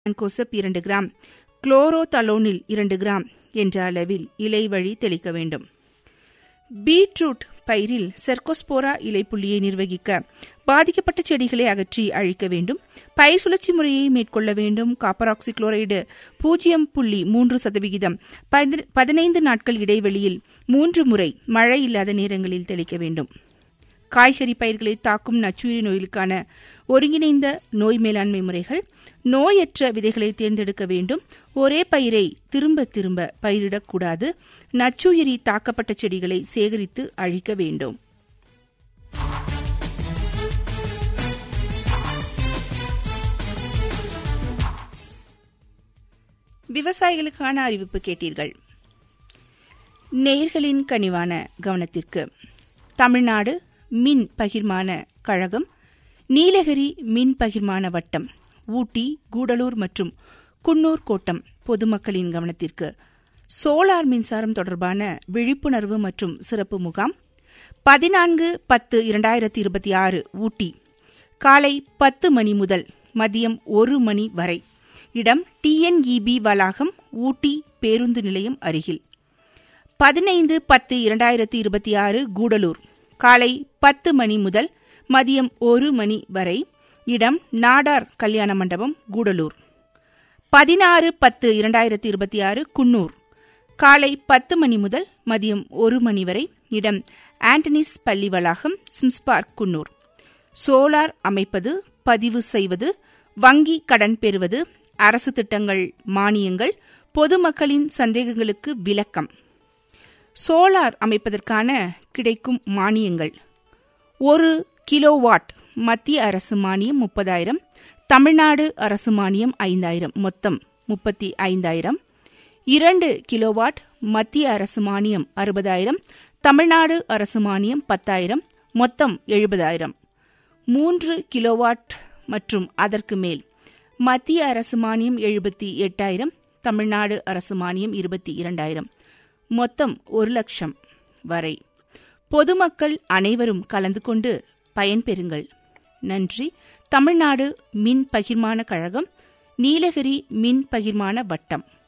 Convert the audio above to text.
கோசப் இரண்டு கிராம் குளோரோதலோனில் இரண்டு கிராம் என்ற அளவில் இலை வழி தெளிக்க வேண்டும் பீட்ரூட் பயிரில் செர்கோஸ்போரா இலைப்புள்ளியை நிர்வகிக்க பாதிக்கப்பட்ட செடிகளை அகற்றி அழிக்க வேண்டும் பயிர் சுழற்சி முறையை மேற்கொள்ள வேண்டும் காப்பராக்சி குளோரைடு பூஜ்ஜியம் புள்ளி மூன்று சதவிகிதம் பதினைந்து நாட்கள் இடைவெளியில் மூன்று முறை மழை இல்லாத நேரங்களில் தெளிக்க வேண்டும் காய்கறி பயிர்களை தாக்கும் நச்சுயிரி நோய்களுக்கான ஒருங்கிணைந்த நோய் மேலாண்மை முறைகள் நோயற்ற விதைகளை தேர்ந்தெடுக்க வேண்டும் ஒரே பயிரை திரும்ப திரும்ப பயிரிடக்கூடாது நச்சுயிரி தாக்கப்பட்ட செடிகளை சேகரித்து அழிக்க வேண்டும் விவசாயிகளுக்கான அறிவிப்பு கேட்டீர்கள் நேர்களின் கனிவான கவனத்திற்கு தமிழ்நாடு மின் பகிர்மான கழகம் நீலகிரி மின் பகிர்மான வட்டம் ஊட்டி கூடலூர் மற்றும் குன்னூர் கோட்டம் பொதுமக்களின் கவனத்திற்கு சோலார் மின்சாரம் தொடர்பான விழிப்புணர்வு மற்றும் சிறப்பு முகாம் பதினான்கு பத்து இரண்டாயிரத்தி இருபத்தி ஆறு ஊட்டி காலை பத்து மணி முதல் மதியம் ஒரு மணி வரை இடம் டிஎன்இபி வளாகம் ஊட்டி பேருந்து நிலையம் அருகில் பதினைந்து பத்து இரண்டாயிரத்தி இருபத்தி ஆறு கூடலூர் காலை பத்து மணி முதல் மதியம் ஒரு மணி வரை இடம் நாடார் கல்யாண மண்டபம் கூடலூர் பதினாறு பத்து இரண்டாயிரத்தி இருபத்தி ஆறு குன்னூர் காலை பத்து மணி முதல் மதியம் ஒரு மணி வரை இடம் ஆண்டனிஸ் பள்ளி வளாகம் சிம்ஸ்பார்க் குன்னூர் சோலார் அமைப்பது பதிவு செய்வது வங்கி கடன் பெறுவது அரசு திட்டங்கள் மானியங்கள் பொதுமக்களின் சந்தேகங்களுக்கு விளக்கம் சோலார் அமைப்பதற்கான கிடைக்கும் மானியங்கள் ஒரு கிலோவாட் மத்திய அரசு மானியம் முப்பதாயிரம் தமிழ்நாடு அரசு மானியம் ஐந்தாயிரம் மொத்தம் முப்பத்தி ஐந்தாயிரம் இரண்டு கிலோவாட் மத்திய அரசு மானியம் அறுபதாயிரம் தமிழ்நாடு அரசு மானியம் பத்தாயிரம் மொத்தம் எழுபதாயிரம் மூன்று கிலோவாட் மற்றும் அதற்கு மேல் மத்திய அரசு மானியம் எழுபத்தி எட்டாயிரம் தமிழ்நாடு அரசு மானியம் இருபத்தி இரண்டாயிரம் மொத்தம் ஒரு லட்சம் வரை பொதுமக்கள் அனைவரும் கலந்து கொண்டு பயன்பெறுங்கள் நன்றி தமிழ்நாடு மின் பகிர்மான கழகம் நீலகிரி மின் பகிர்மான வட்டம்